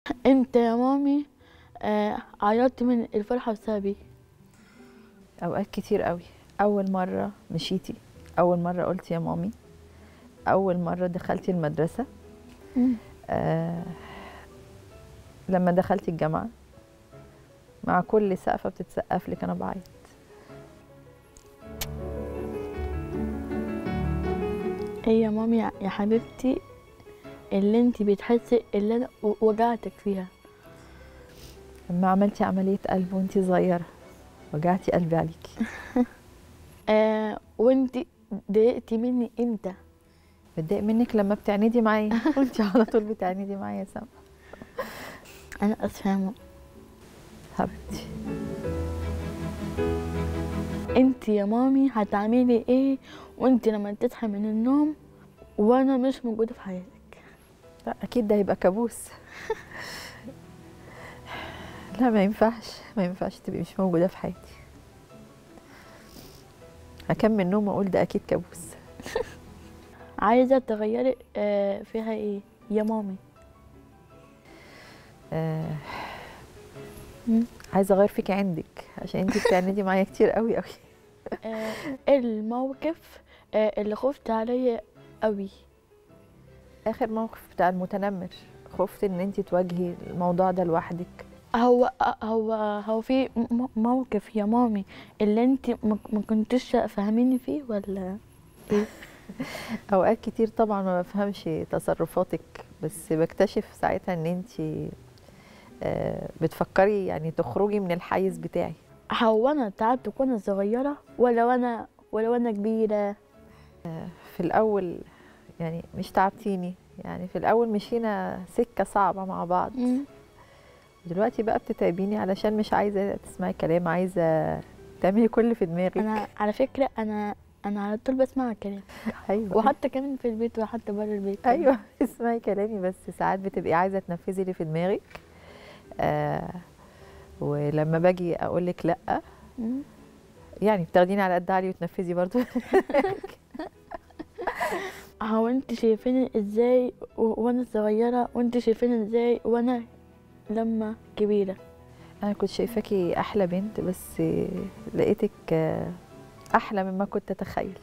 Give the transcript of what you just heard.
انت يا مامي آه عيطت من الفرحه بسبب ايه اوقات كتير قوي اول مره مشيتي اول مره قلت يا مامي اول مره دخلتي المدرسه آه لما دخلتي الجامعه مع كل سقفه بتتسقف لك انا بعيط ايه يا مامي يا حبيبتي اللي انت بتحسي اللي انا و- وجعتك فيها لما عملتي عمليه قلب وانتي صغيره وجعتي قلبي عليكي آه وانت ضايقتي مني امتى بتضايق منك لما بتعندي معايا وانتي على طول بتعندي معايا يا سما انا اسفه يا ماما حبيبتي انت يا مامي هتعملي ايه وانت لما تصحي من النوم وانا مش موجوده في حياتك لا اكيد ده هيبقى كابوس لا ما ينفعش ما ينفعش تبقي مش موجوده في حياتي هكمل نوم واقول ده اكيد كابوس عايزه تغيري آه فيها ايه يا مامي آه مم. عايزه اغير فيكي عندك عشان انت بتعندي معايا كتير قوي قوي آه الموقف آه اللي خفت عليه قوي اخر موقف بتاع المتنمر خفت ان انت تواجهي الموضوع ده لوحدك هو هو هو في م- موقف يا مامي اللي انت ما ما كنتش فاهميني فيه ولا ايه اوقات كتير طبعا ما بفهمش تصرفاتك بس بكتشف ساعتها ان انت بتفكري يعني تخرجي من الحيز بتاعي هو انا تعبت وانا صغيره ولا وانا ولا وانا كبيره في الاول يعني مش تعبتيني يعني في الاول مشينا سكه صعبه مع بعض مم. دلوقتي بقى بتتعبيني علشان مش عايزه تسمعي كلام عايزه تعملي كل اللي في دماغك انا على فكره انا انا على طول بسمع كلام ايوه وحتى كمان في البيت وحتى بره البيت ايوه اسمعي كلامي بس ساعات بتبقي عايزه تنفذي اللي في دماغك آه ولما باجي اقول لك لا مم. يعني بتاخديني على قد علي وتنفذي برضو هو انت شايفيني ازاي و- وانا صغيره وانت شايفيني ازاي وانا لما كبيره انا كنت شايفاكي احلى بنت بس لقيتك آه، احلى مما كنت اتخيل